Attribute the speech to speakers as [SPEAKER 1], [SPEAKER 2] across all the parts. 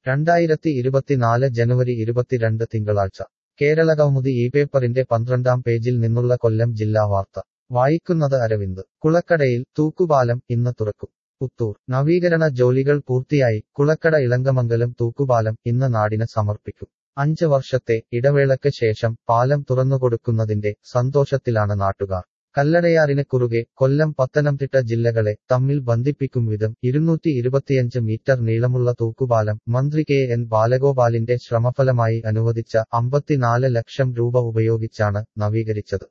[SPEAKER 1] രണ്ടായിരത്തി ഇരുപത്തിനാല് ജനുവരി ഇരുപത്തിരണ്ട് തിങ്കളാഴ്ച കേരള കൗമുദി ഈ പേപ്പറിന്റെ പന്ത്രണ്ടാം പേജിൽ നിന്നുള്ള കൊല്ലം ജില്ലാ വാർത്ത വായിക്കുന്നത് അരവിന്ദ് കുളക്കടയിൽ തൂക്കുപാലം ഇന്ന് തുറക്കും പുത്തൂർ നവീകരണ ജോലികൾ പൂർത്തിയായി കുളക്കട ഇളങ്കമംഗലം തൂക്കുപാലം ഇന്ന് നാടിന് സമർപ്പിക്കും അഞ്ച് വർഷത്തെ ഇടവേളയ്ക്ക് ശേഷം പാലം തുറന്നുകൊടുക്കുന്നതിന്റെ സന്തോഷത്തിലാണ് നാട്ടുകാർ കല്ലടയാറിന് കുറുകെ കൊല്ലം പത്തനംതിട്ട ജില്ലകളെ തമ്മിൽ ബന്ധിപ്പിക്കും വിധം ഇരുന്നൂറ്റി ഇരുപത്തിയഞ്ച് മീറ്റർ നീളമുള്ള തൂക്കുപാലം മന്ത്രി കെ എൻ ബാലഗോപാലിന്റെ ശ്രമഫലമായി അനുവദിച്ച അമ്പത്തിനാല് ലക്ഷം രൂപ ഉപയോഗിച്ചാണ് നവീകരിച്ചത്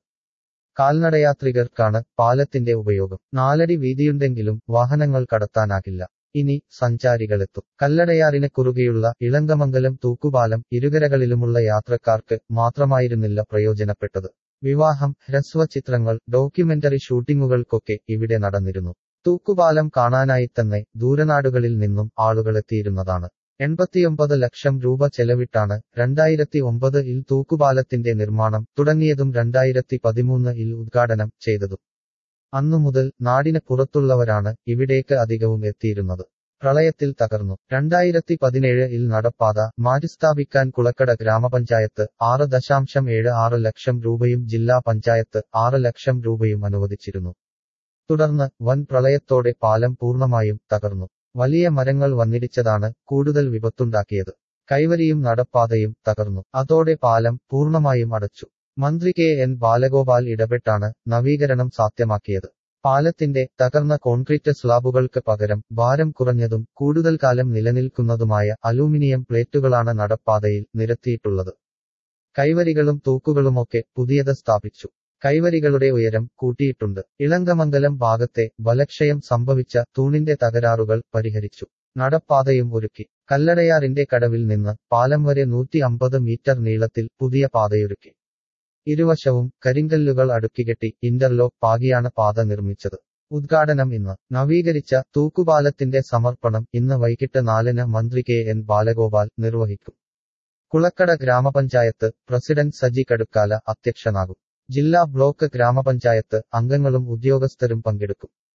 [SPEAKER 1] കാൽനടയാത്രികർക്കാണ് പാലത്തിന്റെ ഉപയോഗം നാലടി വീതിയുണ്ടെങ്കിലും വാഹനങ്ങൾ കടത്താനാകില്ല ഇനി സഞ്ചാരികളെത്തും കല്ലടയാറിന് കുറുകെയുള്ള ഇളങ്കമംഗലം തൂക്കുപാലം ഇരുകരകളിലുമുള്ള യാത്രക്കാർക്ക് മാത്രമായിരുന്നില്ല പ്രയോജനപ്പെട്ടത് വിവാഹം ഹ്രസ്വചിത്രങ്ങൾ ഡോക്യുമെന്ററി ഷൂട്ടിങ്ങുകൾക്കൊക്കെ ഇവിടെ നടന്നിരുന്നു തൂക്കുപാലം കാണാനായി തന്നെ ദൂരനാടുകളിൽ നിന്നും ആളുകളെത്തിയിരുന്നതാണ് എൺപത്തിയൊമ്പത് ലക്ഷം രൂപ ചെലവിട്ടാണ് രണ്ടായിരത്തി ഒമ്പത് ഇൽ തൂക്കുപാലത്തിന്റെ നിർമ്മാണം തുടങ്ങിയതും രണ്ടായിരത്തി പതിമൂന്ന് ഇൽ ഉദ്ഘാടനം ചെയ്തതും അന്നു മുതൽ നാടിന് പുറത്തുള്ളവരാണ് ഇവിടേക്ക് അധികവും എത്തിയിരുന്നത് പ്രളയത്തിൽ തകർന്നു രണ്ടായിരത്തി പതിനേഴ് ഇൽ നടപ്പാത മാറ്റിസ്ഥാപിക്കാൻ കുളക്കട ഗ്രാമപഞ്ചായത്ത് ആറ് ദശാംശം ഏഴ് ആറ് ലക്ഷം രൂപയും ജില്ലാ പഞ്ചായത്ത് ആറ് ലക്ഷം രൂപയും അനുവദിച്ചിരുന്നു തുടർന്ന് വൻ പ്രളയത്തോടെ പാലം പൂർണ്ണമായും തകർന്നു വലിയ മരങ്ങൾ വന്നിടിച്ചതാണ് കൂടുതൽ വിപത്തുണ്ടാക്കിയത് കൈവരിയും നടപ്പാതയും തകർന്നു അതോടെ പാലം പൂർണ്ണമായും അടച്ചു മന്ത്രി കെ എൻ ബാലഗോപാൽ ഇടപെട്ടാണ് നവീകരണം സാധ്യമാക്കിയത് പാലത്തിന്റെ തകർന്ന കോൺക്രീറ്റ് സ്ലാബുകൾക്ക് പകരം ഭാരം കുറഞ്ഞതും കൂടുതൽ കാലം നിലനിൽക്കുന്നതുമായ അലൂമിനിയം പ്ലേറ്റുകളാണ് നടപ്പാതയിൽ നിരത്തിയിട്ടുള്ളത് കൈവരികളും തൂക്കുകളുമൊക്കെ പുതിയത് സ്ഥാപിച്ചു കൈവരികളുടെ ഉയരം കൂട്ടിയിട്ടുണ്ട് ഇളങ്കമംഗലം ഭാഗത്തെ ബലക്ഷയം സംഭവിച്ച തൂണിന്റെ തകരാറുകൾ പരിഹരിച്ചു നടപ്പാതയും ഒരുക്കി കല്ലടയാറിന്റെ കടവിൽ നിന്ന് പാലം വരെ നൂറ്റി അമ്പത് മീറ്റർ നീളത്തിൽ പുതിയ പാതയൊരുക്കി ഇരുവശവും കരിങ്കല്ലുകൾ അടുക്കികെട്ടി ഇന്റർലോക്ക് പാകിയാണ് പാത നിർമ്മിച്ചത് ഉദ്ഘാടനം ഇന്ന് നവീകരിച്ച തൂക്കുപാലത്തിന്റെ സമർപ്പണം ഇന്ന് വൈകിട്ട് നാലിന് മന്ത്രി കെ എൻ ബാലഗോപാൽ നിർവഹിക്കും കുളക്കട ഗ്രാമപഞ്ചായത്ത് പ്രസിഡന്റ് സജി കടുക്കാല അധ്യക്ഷനാകും ജില്ലാ ബ്ലോക്ക് ഗ്രാമപഞ്ചായത്ത് അംഗങ്ങളും ഉദ്യോഗസ്ഥരും പങ്കെടുക്കും